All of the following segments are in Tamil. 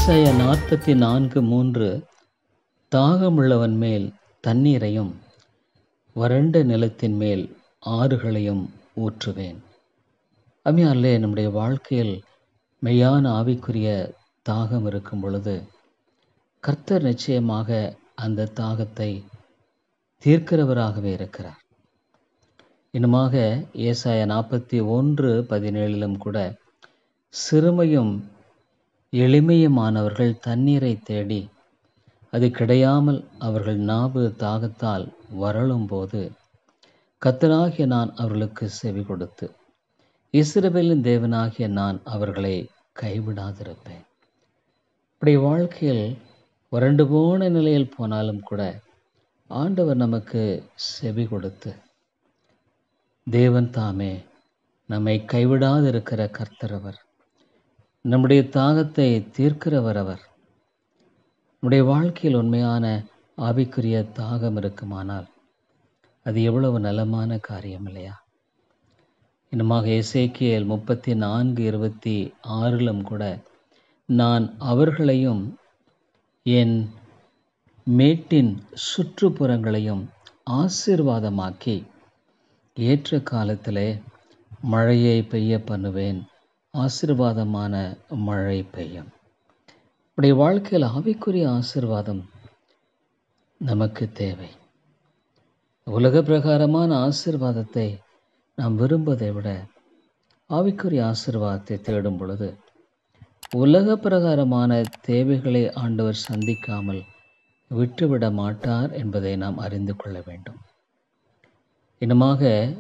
ஏசாயா நாற்பத்தி நான்கு மூன்று தாகமுள்ளவன் மேல் தண்ணீரையும் வறண்ட நிலத்தின் மேல் ஆறுகளையும் ஊற்றுவேன் அம்மையாரிலே நம்முடைய வாழ்க்கையில் மெய்யான ஆவிக்குரிய தாகம் இருக்கும் பொழுது கர்த்தர் நிச்சயமாக அந்த தாகத்தை தீர்க்கிறவராகவே இருக்கிறார் இன்னுமாக ஏசாய நாற்பத்தி ஒன்று பதினேழிலும் கூட சிறுமையும் எளிமையுமானவர்கள் தண்ணீரை தேடி அது கிடையாமல் அவர்கள் நாவு தாகத்தால் வரளும்போது கத்தராகிய நான் அவர்களுக்கு செவி கொடுத்து இஸ்ரவேலின் தேவனாகிய நான் அவர்களை கைவிடாதிருப்பேன் இப்படி வாழ்க்கையில் வறண்டு போன நிலையில் போனாலும் கூட ஆண்டவர் நமக்கு செவி கொடுத்து தேவன் தாமே நம்மை கைவிடாதிருக்கிற கர்த்தரவர் நம்முடைய தாகத்தை தீர்க்கிறவர் அவர் நம்முடைய வாழ்க்கையில் உண்மையான ஆவிக்குரிய தாகம் இருக்குமானால் அது எவ்வளவு நலமான காரியம் இல்லையா இன்னுமாக இசைக்கியல் முப்பத்தி நான்கு இருபத்தி ஆறிலும் கூட நான் அவர்களையும் என் மேட்டின் சுற்றுப்புறங்களையும் ஆசீர்வாதமாக்கி ஏற்ற காலத்திலே மழையை பெய்ய பண்ணுவேன் ஆசீர்வாதமான மழை பெய்யும் உடைய வாழ்க்கையில் ஆவிக்குரிய ஆசீர்வாதம் நமக்கு தேவை உலக பிரகாரமான ஆசீர்வாதத்தை நாம் விரும்பதை விட ஆவிக்குரிய ஆசீர்வாதத்தை தேடும் பொழுது உலக பிரகாரமான தேவைகளை ஆண்டவர் சந்திக்காமல் விட்டுவிட மாட்டார் என்பதை நாம் அறிந்து கொள்ள வேண்டும் இன்னுமாக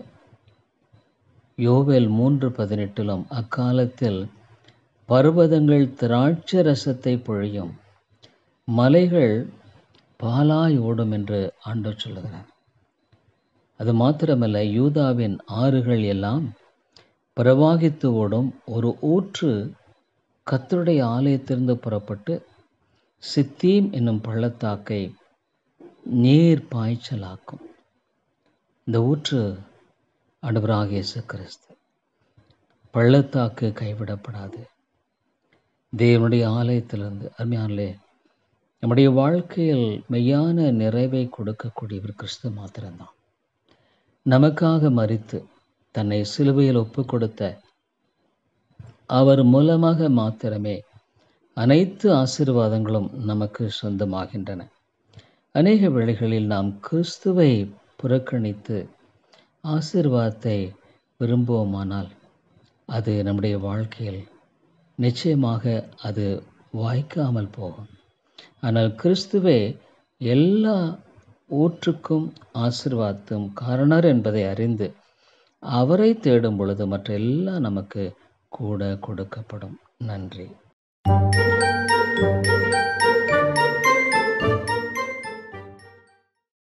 யோவேல் மூன்று பதினெட்டிலும் அக்காலத்தில் பர்வதங்கள் திராட்சை ரசத்தை பொழியும் மலைகள் பாலாய் ஓடும் என்று ஆண்டவர் சொல்லுகிறார் அது மாத்திரமல்ல யூதாவின் ஆறுகள் எல்லாம் பிரவாகித்து ஓடும் ஒரு ஊற்று கத்தருடைய ஆலயத்திலிருந்து புறப்பட்டு சித்தீம் என்னும் பள்ளத்தாக்கை நீர் பாய்ச்சலாக்கும் இந்த ஊற்று ஆண்டவராக இயேசு கிறிஸ்து பள்ளத்தாக்கு கைவிடப்படாது தேவனுடைய ஆலயத்திலிருந்து அருமையானே நம்முடைய வாழ்க்கையில் மெய்யான நிறைவை கொடுக்கக்கூடியவர் கிறிஸ்து மாத்திரம்தான் நமக்காக மறித்து தன்னை சிலுவையில் ஒப்பு கொடுத்த அவர் மூலமாக மாத்திரமே அனைத்து ஆசீர்வாதங்களும் நமக்கு சொந்தமாகின்றன அநேக வேளைகளில் நாம் கிறிஸ்துவை புறக்கணித்து ஆசீர்வாதத்தை விரும்புவோமானால் அது நம்முடைய வாழ்க்கையில் நிச்சயமாக அது வாய்க்காமல் போகும் ஆனால் கிறிஸ்துவே எல்லா ஊற்றுக்கும் ஆசிர்வாதத்தும் காரணர் என்பதை அறிந்து அவரை தேடும் பொழுது மற்ற எல்லாம் நமக்கு கூட கொடுக்கப்படும் நன்றி